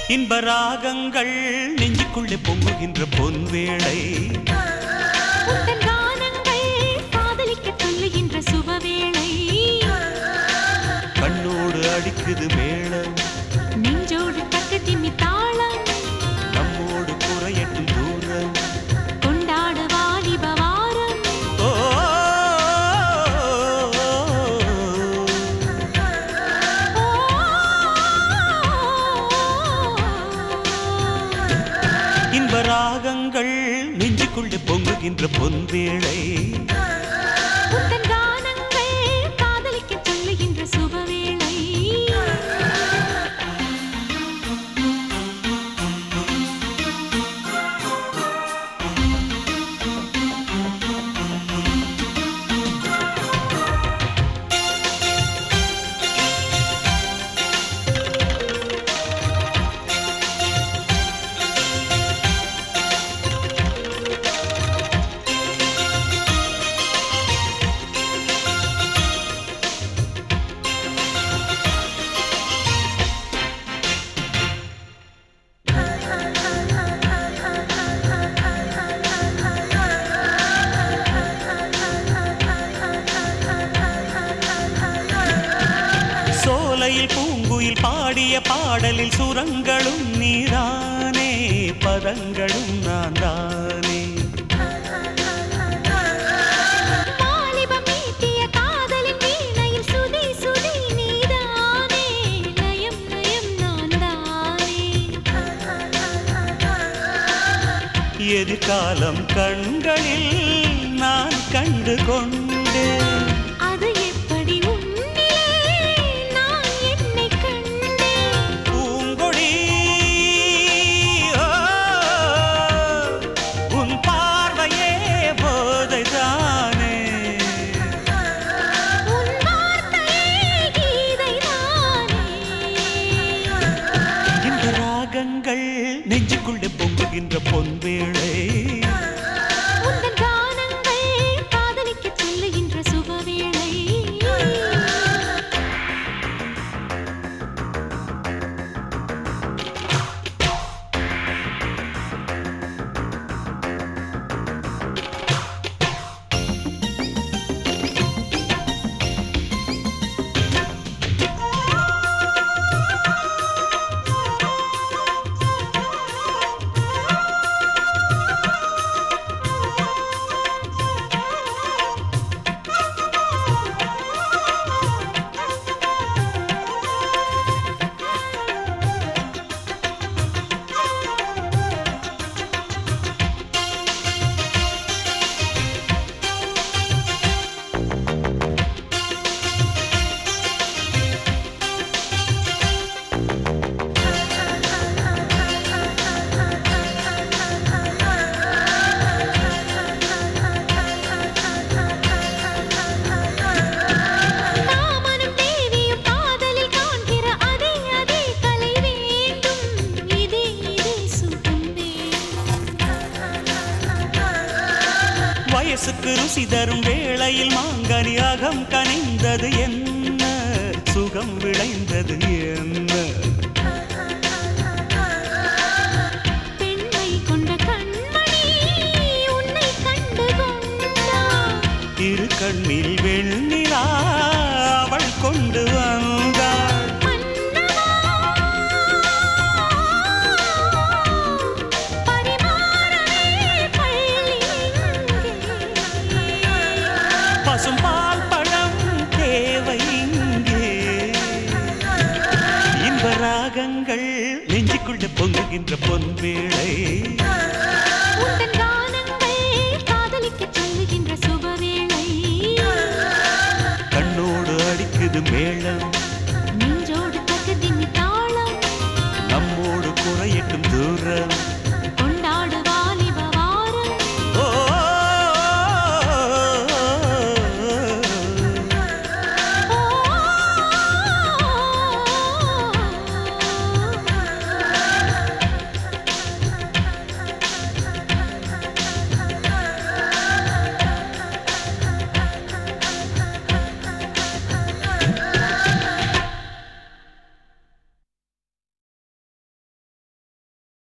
இன்ப ராகங்கள் நெஞ்சுக்குள்ளே பொங்குகின்ற பொன்வேளை உந்தன் கானங்கள் காதலிக்க சொல்லுகின்ற சுபவேளை கண்ணோடு அடிக்குது மேளம் நெஞ்சோடு தக்க திம்மி தாளம் நம்மோடு குறையட்டும் தூரம் கொண்டாடு வாலிப வாரம் ஓ இன்ப ராகங்கள் நெஞ்சுக்குள்ளே பொங்குகின்ற பொன்வேளை உந்தன் கானங்கள் காதலிக்க சொல்லுகின்ற சுபவேளை சோலையில் பூங்குயில் பாடிய பாடலில் சுரங்களும் நீதானே பதங்களும் நான் தானே வாலிபம் மீட்டிய காதலின் வீணையில் சுதி சுதி நீதானே லயம் லயம் நான் தானே எதிர்காலம் கண்களில் நான் கண்டு கொண்டேன் அது எப்படி உன்னிலே நான் என்னை கண்டேன் பூங்கொடி ஓ, உன் பார்வையே போதைதானே உன் வார்த்தையே கீதைதானே இந்த ராகங்கள் நெஞ்சுக்குள்ளே பொங்குகின்ற பொன்வேளை உந்தன் கானங்கள் காதலிக்க சொல்லுகின்ற சுபவேளை காமனும் தேவியும் காதலில் காண்கிற அதே அதே கலை வேண்டும் இதே இதே சுகம் வேண்டும் வயசுக்கு ருசி தரும் வேளையில் மாங்கனி அகம் கனிந்தது என்ன சுகம் விளைந்தது என்ன பெண்மை கொண்ட கண்மணி உன்னை கண்டு கொண்டான் இரு கண்ணில் வெண்ணிலா அவள் கொண்டு வந்தாள் மன்னவா பரிமாறவே பள்ளி இங்கே பசும் பால் பழம் தேவை இங்கே இன்ப ராகங்கள் நெஞ்சுக்குள்ளே பொங்குகின்ற பொன்வேளை உந்தன் கானங்கள் காதலிக்க சொல்லுகின்ற சுபவேளை கண்ணோடு அடிக்குது மேளம்